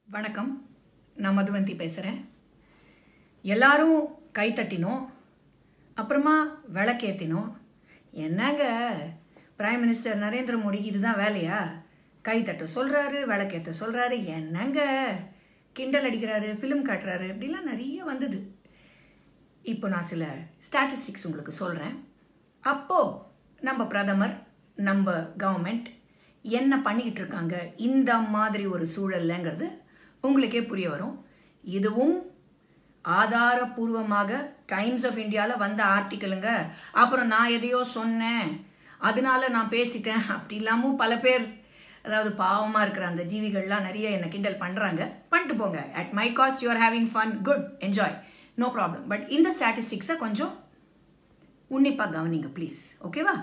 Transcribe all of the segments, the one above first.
வணக்கம் நான் மதுவந்தி பேசுகிறேன் எல்லாரும் கை தட்டினோம் அப்புறமா விளக்கேற்றினோம் என்னங்க பிரைம் மினிஸ்டர் நரேந்திர மோடிக்கு இதுதான் வேலையா கை தட்ட சொல்கிறாரு விளக்கேற்ற சொல்கிறாரு என்னங்க கிண்டல் அடிக்கிறாரு ஃபிலிம் காட்டுறாரு இப்படிலாம் நிறைய வந்தது இப்போ நான் சில ஸ்டாட்டிஸ்டிக்ஸ் உங்களுக்கு சொல்கிறேன் அப்போது நம்ம பிரதமர் நம்ம கவர்மெண்ட் என்ன பண்ணிக்கிட்டு இருக்காங்க இந்த மாதிரி ஒரு சூழல்லங்கிறது உங்களுக்கே புரிய வரும் இதுவும் ஆதாரபூர்வமாக டைம்ஸ் ஆஃப் இந்தியாவில் வந்த ஆர்டிக்கலுங்க அப்புறம் நான் எதையோ சொன்னேன் அதனால நான் பேசிட்டேன் அப்படி இல்லாமல் பல பேர் அதாவது பாவமாக இருக்கிற அந்த ஜீவிகள்லாம் நிறைய என்னை கிண்டல் பண்ணுறாங்க பண்ணிட்டு போங்க at my cost you are having fun good enjoy no problem but இந்த ஸ்டாட்டிஸ்டிக்ஸை கொஞ்சம் உன்னிப்பாக கவனிங்க ப்ளீஸ் ஓகேவா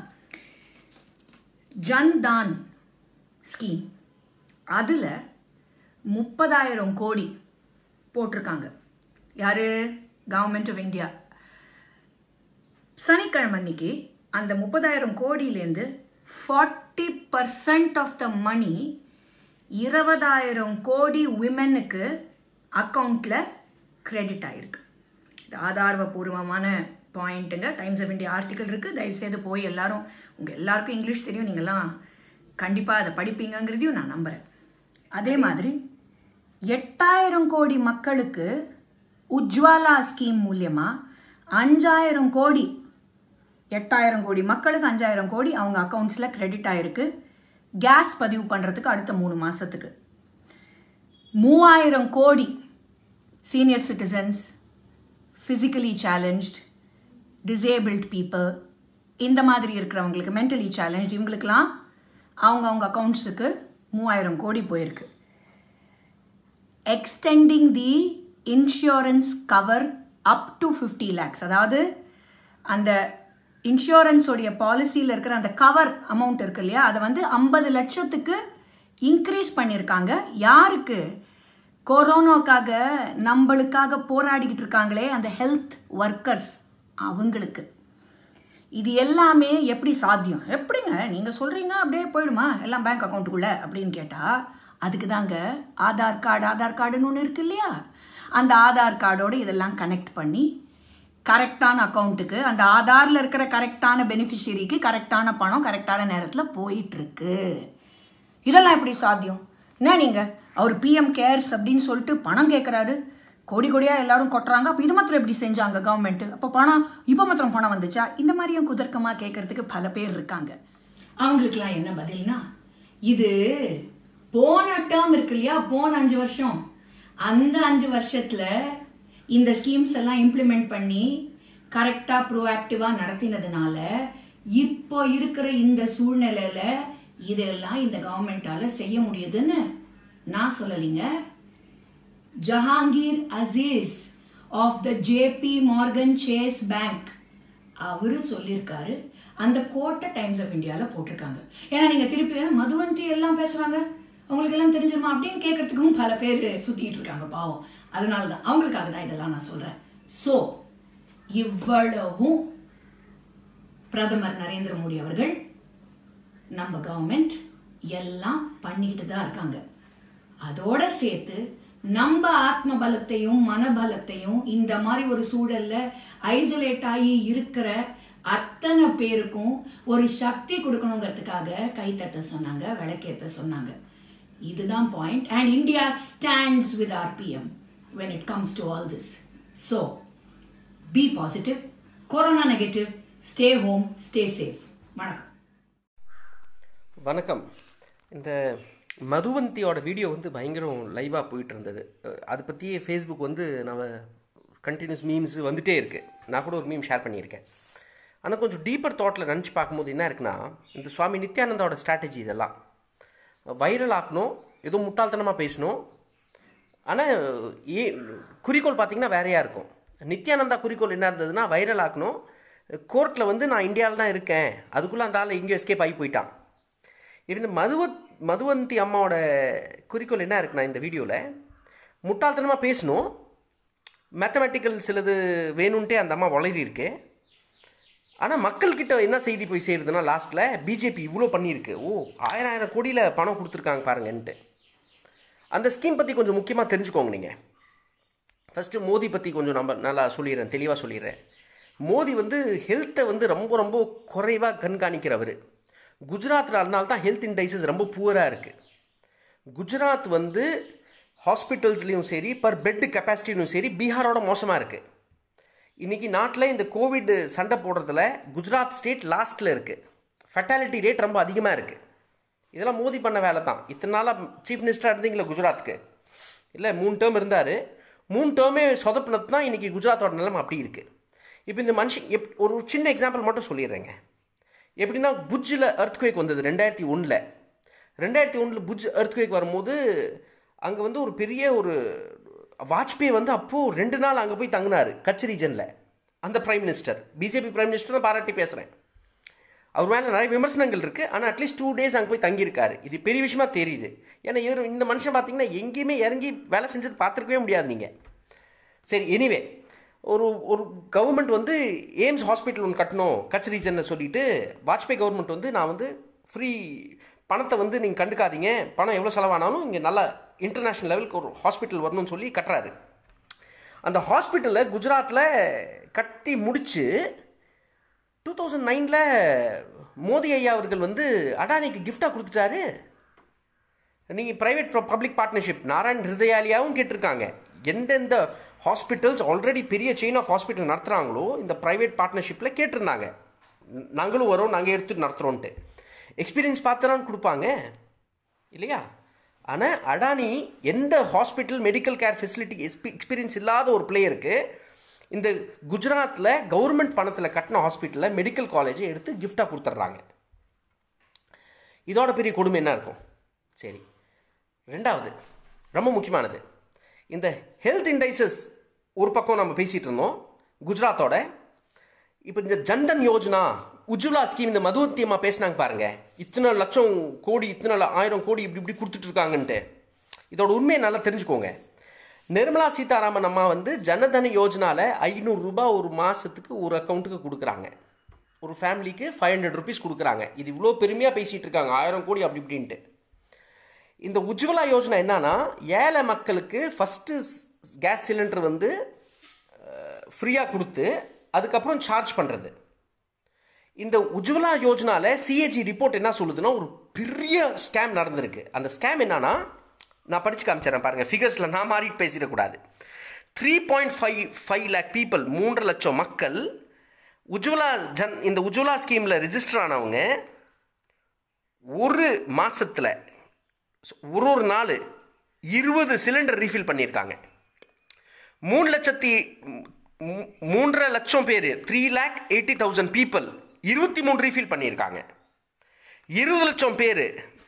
ஜன்தான் ஸ்கீம் அதில் முப்பதாயிரம் கோடி போட்டிருக்காங்க யார் கவர்மெண்ட் ஆஃப் இந்தியா சனிக்கிழமை அன்னைக்கு அந்த முப்பதாயிரம் கோடியிலேருந்து forty percent of the money இருபதாயிரம் கோடி விமெனுக்கு அக்கௌண்ட்டில் கிரெடிட் ஆகிருக்கு இது ஆதாரபூர்வமான பாயிண்ட்டுங்க டைம்ஸ் ஆஃப் இந்தியா ஆர்டிக்கல் இருக்குது தயவுசெய்து போய் எல்லாரும் உங்கள் எல்லாருக்கும் இங்கிலீஷ் தெரியும் நீங்கள்லாம் கண்டிப்பாக அதை படிப்பீங்கங்கிறதையும் நான் நம்புகிறேன் அதே மாதிரி எட்டாயிரம் கோடி மக்களுக்கு உஜ்வாலா ஸ்கீம் மூலியமாக அஞ்சாயிரம் கோடி எட்டாயிரம் கோடி மக்களுக்கு அஞ்சாயிரம் கோடி அவங்க அக்கௌண்ட்ஸில் கிரெடிட் ஆகிருக்கு கேஸ் பதிவு பண்ணுறதுக்கு அடுத்த மூணு மாதத்துக்கு மூவாயிரம் கோடி senior citizens physically challenged disabled people இந்த மாதிரி இருக்கிறவங்களுக்கு மென்டலி சேலஞ்ச் இவங்களுக்கெல்லாம் அவங்க அவங்க அக்கௌண்ட்ஸுக்கு மூவாயிரம் கோடி போயிருக்கு extending the insurance cover up to fifty lakhs அதாவது அந்த இன்சூரன்ஸோடைய பாலிசியில் இருக்கிற அந்த கவர் அமௌண்ட் இருக்கு இல்லையா அதை வந்து ஐம்பது லட்சத்துக்கு இன்க்ரீஸ் பண்ணியிருக்காங்க யாருக்கு கொரோனாக்காக நம்மளுக்காக போராடிக்கிட்டு இருக்காங்களே அந்த ஹெல்த் ஒர்க்கர்ஸ் அவங்களுக்கு இது எல்லாமே எப்படி சாத்தியம் எப்படிங்க நீங்கள் சொல்கிறீங்க அப்படியே போயிடுமா எல்லாம் பேங்க் அக்கௌண்ட்டுக்குள்ளே அப்படின்னு கேட்டால் அதுக்கு தாங்க ஆதார் கார்டு ஆதார் கார்டுன்னு ஒன்று இருக்கு இல்லையா அந்த ஆதார் கார்டோடு இதெல்லாம் கனெக்ட் பண்ணி கரெக்டான அக்கௌண்ட்டுக்கு அந்த ஆதாரில் இருக்கிற கரெக்டான பெனிஃபிஷியரிக்கு கரெக்டான பணம் கரெக்டான நேரத்தில் போயிட்டுருக்கு இதெல்லாம் எப்படி சாத்தியம் என்ன நீங்கள் அவர் பிஎம் கேர்ஸ் அப்படின்னு சொல்லிட்டு பணம் கேட்குறாரு கோடி கோடியாக எல்லாரும் கொட்டுறாங்க அப்போ இது மாத்திரம் எப்படி செஞ்சாங்க கவர்மெண்ட்டு அப்போ பணம் இப்போ மாத்திரம் பணம் வந்துச்சா இந்த மாதிரியும் குதர்க்கமாக கேட்கறதுக்கு பல பேர் இருக்காங்க அவங்களுக்குலாம் என்ன பதில்னா இது போன டேர்ம் இருக்கு இல்லையா போன அஞ்சு வருஷம் அந்த அஞ்சு வருஷத்தில் இந்த ஸ்கீம்ஸ் எல்லாம் இம்ப்ளிமெண்ட் பண்ணி கரெக்டாக ப்ரோஆக்டிவாக நடத்தினதுனால இப்போ இருக்கிற இந்த சூழ்நிலையில் இதெல்லாம் இந்த கவர்மெண்ட்டால் செய்ய முடியுதுன்னு நான் சொல்லலைங்க Jahangir Aziz of the JP Morgan Chase bank அவரு சொல்லியிருக்காரு அந்த கோட்டை டைம்ஸ் ஆஃப் இந்தியாவில் போட்டிருக்காங்க ஏன்னா நீங்கள் திருப்பி ஏன்னா மதுவந்தி எல்லாம் பேசுகிறாங்க அவங்களுக்கு எல்லாம் தெரிஞ்சிருமா அப்படின்னு கேட்கறதுக்கும் பல பேர் சுற்றிட்டு இருக்காங்க பாவம் அதனால தான் அவங்களுக்காக தான் இதெல்லாம் நான் சொல்கிறேன் ஸோ இவ்வளவும் பிரதமர் நரேந்திர மோடி அவர்கள் நம்ம கவர்மெண்ட் எல்லாம் பண்ணிக்கிட்டு தான் இருக்காங்க அதோட சேர்த்து நம்ம ஆத்ம பலத்தையும் மனபலத்தையும் இந்த மாதிரி ஒரு சூழல்ல ஐசோலேட் ஆகி இருக்கிற அத்தனை பேருக்கும் ஒரு சக்தி கொடுக்கணுங்கிறதுக்காக கைத்தட்ட சொன்னாங்க விளக்கேற்ற சொன்னாங்க இதுதான் point and India stands with RBM when it comes to all this so be positive corona negative stay home stay safe வணக்கம் வணக்கம் இந்த மதுவந்தியோட வீடியோ வந்து பயங்கரம் லைவாக போயிட்டு இருந்தது அஹ் அதை பற்றியே ஃபேஸ்புக் வந்து நம்ம கண்டினியூஸ் மீம்ஸ் வந்துட்டே இருக்குது நான் கூட ஒரு மீம் ஷேர் பண்ணியிருக்கேன் ஆனால் கொஞ்சம் டீப்பர் தாட்டில் நினச்சி பார்க்கும்போது என்ன இருக்குன்னா இந்த சுவாமி நித்யானந்தாவோட ஸ்ட்ராட்டஜி இதெல்லாம் வைரல் ஆக்கணும் ஏதோ முட்டாள்தனமாக பேசணும் ஆனால் ஏ குறிக்கோள் பார்த்தீங்கன்னா வேறையாக இருக்கும் நித்யானந்தா குறிக்கோள் என்ன இருந்ததுன்னா வைரல் ஆக்கணும் கோர்ட்டில் வந்து நான் இந்தியாவில் தான் இருக்கேன் அதுக்குள்ளே அந்த ஆள் எங்கேயோ எஸ்கேப் ஆகி போயிட்டான் இருந்த மதுவ மதுவந்தி அம்மாவோட குறிக்கோள் என்ன இருக்குன்னா இந்த வீடியோவில் முட்டாள்தனமாக பேசணும் மேத்தமெட்டிக்கல் சிலது வேணும்ன்ட்டே அந்த அம்மா வளரி இருக்கு ஆனால் மக்கள்கிட்ட என்ன செய்தி போய் சேருதுன்னா லாஸ்ட்டில் பிஜேபி இவ்வளோ பண்ணியிருக்கு ஓ ஆயிரம் ஆயிரம் கோடியில் பணம் கொடுத்துருக்காங்க பாருங்கன்ட்டு அந்த ஸ்கீம் பற்றி கொஞ்சம் முக்கியமாக தெரிஞ்சுக்கோங்க நீங்கள் ஃபஸ்ட்டு மோடி பற்றி கொஞ்சம் நம்ம நல்லா சொல்லிடுறேன் தெளிவாக சொல்லிடுறேன் மோடி வந்து ஹெல்த்தை வந்து ரொம்ப ரொம்ப குறைவாக கண்காணிக்கிறவர் குஜராத்தில் அதனால தான் ஹெல்த் இண்டைசஸ் ரொம்ப புவராக இருக்குது குஜராத் வந்து ஹாஸ்பிட்டல்ஸ்லேயும் சரி பர் பெட் கெப்பாசிட்டியும் சரி பீகாரோட மோசமாக இருக்குது இன்றைக்கி நாட்டில் இந்த கோவிட் சண்டை போடுறதுல குஜராத் ஸ்டேட் லாஸ்ட்டில் இருக்குது ஃபெட்டாலிட்டி ரேட் ரொம்ப அதிகமாக இருக்குது இதெல்லாம் மோதி பண்ண வேலை தான் இத்தனை நாளாக சீஃப் மினிஸ்டராக இருந்தீங்களா குஜராத்துக்கு இல்லை மூணு டேர்ம் இருந்தார் மூணு டேர்மே சொதப்பினது தான் இன்றைக்கி குஜராத்தோட நிலைமை அப்படி இருக்குது இப்போ இந்த மனுஷன் எப் ஒரு சின்ன எக்ஸாம்பிள் மட்டும் சொல்லிடுறேங்க எப்படின்னா புஜ்ஜில் எர்த்குவேக் வந்தது ரெண்டாயிரத்தி ஒன்றில் ரெண்டாயிரத்தி ஒன்றில் புஜ் எர்த்குவேக் வரும்போது அங்கே வந்து ஒரு பெரிய ஒரு வாஜ்பேயி வந்து அப்போது ரெண்டு நாள் அங்கே போய் தங்கினார் கட்ச் ரீஜனில் அந்த prime minister BJP prime minister தான் பாராட்டி பேசுகிறேன் அவர் மேலே நிறைய விமர்சனங்கள் இருக்குது ஆனால் அட்லீஸ்ட் டூ டேஸ் அங்கே போய் தங்கியிருக்காரு இது பெரிய விஷயமா தெரியுது ஏன்னா இவர் இந்த மனுஷன் பார்த்தீங்கன்னா எங்கேயுமே இறங்கி வேலை செஞ்சது பார்த்துருக்கவே முடியாது நீங்கள் சரி எனிவே ஒரு ஒரு கவர்மெண்ட் வந்து எய்ம்ஸ் ஹாஸ்பிட்டல் ஒன்று கட்டணும் கட்ச் ரீஜனில் சொல்லிட்டு வாஜ்பாய் கவர்மெண்ட் வந்து நான் வந்து ஃப்ரீ பணத்தை வந்து நீங்கள் கண்டுக்காதீங்க பணம் எவ்வளோ செலவானாலும் இங்கே நல்லா இன்டர்நேஷ்னல் லெவலுக்கு ஒரு ஹாஸ்பிட்டல் வரணும்னு சொல்லி கட்டுறாரு அந்த ஹாஸ்பிட்டலில் குஜராத்தில் கட்டி முடித்து டூ தௌசண்ட் நைனில் மோடி ஐயா அவர்கள் வந்து அடானிக்கு கிஃப்டாக கொடுத்துட்டாரு நீங்கள் ப்ரைவேட் பப்ளிக் பார்ட்னர்ஷிப் நாராயண் ஹிருதயாலியாவும் கேட்டிருக்காங்க எந்தெந்த ஹாஸ்பிட்டல்ஸ் ஆல்ரெடி பெரிய செயின் ஆஃப் ஹாஸ்பிட்டல் நடத்துகிறாங்களோ இந்த ப்ரைவேட் பார்ட்னர்ஷிப்பில் கேட்டிருந்தாங்க நாங்களும் வரோம் நாங்கள் எடுத்து நடத்துகிறோன்ட்டு எக்ஸ்பீரியன்ஸ் பார்த்துறான்னு கொடுப்பாங்க இல்லையா ஆனால் அடானி எந்த hospital medical care facility experience இல்லாத ஒரு பிளேயருக்கு இந்த குஜராத்தில் கவர்மெண்ட் பணத்தில் கட்டின ஹாஸ்பிட்டலில் மெடிக்கல் காலேஜை எடுத்து கிஃப்டாக கொடுத்துட்றாங்க இதோட பெரிய கொடுமை என்ன இருக்கும் சரி ரெண்டாவது ரொம்ப முக்கியமானது இந்த ஹெல்த் இண்டைசஸ் ஒரு பக்கம் நம்ம பேசிகிட்டு இருந்தோம் குஜராத்தோட இப்போ இந்த ஜன்தன் யோஜனா உஜ்வலா ஸ்கீம் இந்த மதுவத்தியம்மா பேசினாங்க பாருங்க இத்தனை லட்சம் கோடி இத்தனை ஆயிரம் கோடி இப்படி இப்படி கொடுத்துட்டு இருக்காங்கன்ட்டு இதோட உண்மையை நல்லா தெரிஞ்சுக்கோங்க நிர்மலா சீதாராமன் அம்மா வந்து ஜனதன யோஜனாவில் ஐநூறுரூபா ஒரு மாதத்துக்கு ஒரு அக்கௌண்ட்டுக்கு கொடுக்குறாங்க ஒரு ஃபேமிலிக்கு ஃபைவ் ஹண்ட்ரட் ருபீஸ் கொடுக்குறாங்க இது இவ்வளோ பெருமையாக பேசிகிட்டு இருக்காங்க ஆயிரம் கோடி அப்படி இப்படின்ட்டு இந்த உஜ்வலா யோஜனா என்னன்னா ஏழை மக்களுக்கு ஃபஸ்ட்டு கேஸ் சிலிண்டர் வந்து ஃப்ரீயாக கொடுத்து அதுக்கப்புறம் சார்ஜ் பண்ணுறது இந்த உஜ்வலா யோஜனாவில் சிஏஜி ரிப்போர்ட் என்ன சொல்லுதுன்னா ஒரு பெரிய ஸ்கேம் நடந்திருக்கு அந்த ஸ்கேம் என்னன்னா நான் படித்து காமிச்சிடறேன் பாருங்கள் ஃபிகர்ஸில் நான் மாறிட்டு பேசிடக்கூடாது three point five five lakh people மூன்று லட்சம் மக்கள் உஜ்வலா ஜன் இந்த உஜ்வலா ஸ்கீமில் ரிஜிஸ்டர் ஆனவங்க ஒரு மாதத்தில் ஒரு ஒரு நாள் இருபது சிலிண்டர் ரீஃபில் பண்ணியிருக்காங்க மூணு லட்சத்தி மூன்றரை லட்சம் பேர் three lakh eighty thousand people இருபத்தி மூணு ரீஃபில் பண்ணியிருக்காங்க இருபது லட்சம் பேர்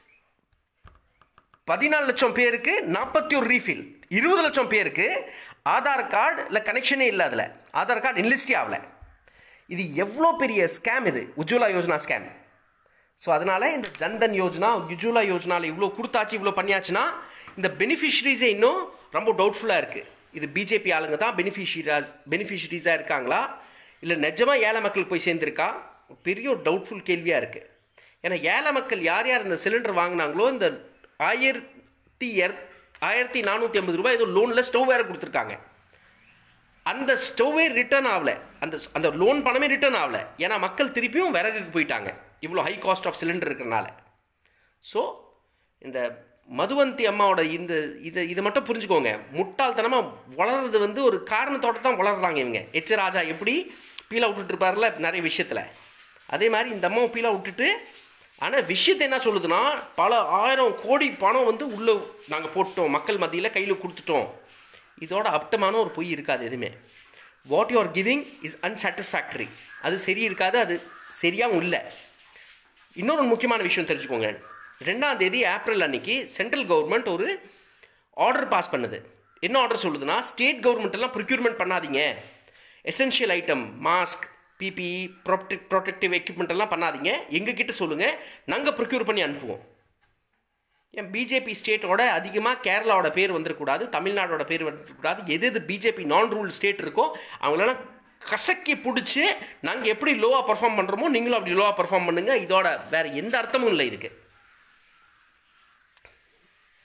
பதினாலு லட்சம் பேருக்கு நாற்பத்தி ஒரு ரீஃபில் இருபது லட்சம் பேருக்கு ஆதார் கார்டு இல்லை கனெக்ஷனே இல்லை அதில் ஆதார் கார்டு இன்லிஸ்டே ஆகலை இது எவ்வளோ பெரிய ஸ்கேம் இது உஜ்வலா யோஜனா ஸ்கேம் ஸோ அதனால் இந்த ஜன்தன் யோஜனா உஜ்வலா யோஜனாவில் இவ்வளோ கொடுத்தாச்சு இவ்வளோ பண்ணியாச்சுன்னா இந்த பெனிஃபிஷரிஸே இன்னும் ரொம்ப டவுட்ஃபுல்லாக இருக்குது இது பிஜேபி ஆளுங்க தான் பெனிஃபிஷியராஸ் பெனிஃபிஷரிஸாக இருக்காங்களா இல்லை நிஜமாக ஏழை மக்களுக்கு போய் சேர்ந்துருக்கா பெரிய ஒரு டவுட்ஃபுல் கேள்வியாக இருக்குது ஏன்னா ஏழை மக்கள் யார் யார் இந்த சிலிண்டர் வாங்கினாங்களோ இந்த ஆயிரத்தி எர் ஆயிரத்தி நானூற்றி ஐம்பது ரூபாய் ஏதோ லோனில் ஸ்டவ் வேறு கொடுத்துருக்காங்க அந்த ஸ்டவ்வே ரிட்டர்ன் ஆகல அந்த அந்த லோன் பணமே ரிட்டர்ன் ஆகல ஏன்னா மக்கள் திருப்பியும் விறகுக்கு போயிட்டாங்க இவ்வளோ ஹை காஸ்ட் ஆஃப் சிலிண்டர் இருக்கிறனால ஸோ இந்த மதுவந்தி அம்மாவோட இந்த இதை இதை மட்டும் புரிஞ்சுக்கோங்க முட்டாள்தனமாக வளர்றது வந்து ஒரு காரணத்தோட தான் வளர்றாங்க இவங்க எச் ராஜா எப்படி பீலா விட்டுட்டு இருப்பார்ல நிறைய விஷயத்தில் அதே மாதிரி இந்த அம்மாவை பீலா விட்டுட்டு ஆனால் விஷயத்தை என்ன சொல்லுதுன்னா பல ஆயிரம் கோடி பணம் வந்து உள்ளே நாங்கள் போட்டோம் மக்கள் மத்தியில் கையில் கொடுத்துட்டோம் இதோட அப்டமான ஒரு பொய் இருக்காது எதுவுமே what you are giving is unsatisfactory அது சரி இருக்காது அது சரியாகவும் இல்லை இன்னொரு முக்கியமான விஷயம் தெரிஞ்சுக்கோங்க ரெண்டாம் தேதி ஏப்ரல் அன்னைக்கு சென்ட்ரல் கவர்மெண்ட் ஒரு ஆர்டர் பாஸ் பண்ணுது என்ன ஆர்டர் சொல்லுதுன்னா ஸ்டேட் கவர்மெண்ட் எல்லாம் ப்ரொக்யூர்மெண்ட் பண்ணாதீங்க essential item mask PPE protect protective equipment எல்லாம் பண்ணாதீங்க எங்ககிட்ட சொல்லுங்கள் நாங்கள் ப்ரொக்யூர் பண்ணி அனுப்புவோம் ஏன் பிஜேபி ஸ்டேட்டோட அதிகமாக கேரளாவோட பேர் வந்துடக்கூடாது தமிழ்நாடோட பேர் வந்துடக்கூடாது எது எது பிஜேபி நான் ரூல் ஸ்டேட் இருக்கோ அவங்களெல்லாம் கசக்கி பிடிச்சி நாங்கள் எப்படி லோவாக பர்ஃபார்ம் பண்ணுறோமோ நீங்களும் அப்படி லோவாக பர்ஃபார்ம் பண்ணுங்கள் இதோட வேறு எந்த அர்த்தமும் இல்லை இதுக்கு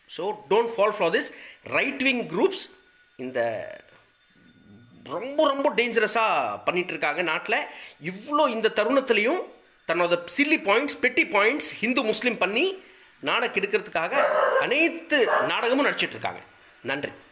so don't fall for this right wing groups இந்த ரொம்ப ரொம்ப டேஞ்சரஸாக பண்ணிட்டு இருக்காங்க நாட்டில் இவ்வளோ இந்த தருணத்துலையும் தன்னோட சில்லி பாயிண்ட்ஸ் பெட்டி பாயிண்ட்ஸ் ஹிந்து முஸ்லீம் பண்ணி நாடை கெடுக்கிறதுக்காக அனைத்து நாடகமும் நடிச்சிட்டு இருக்காங்க நன்றி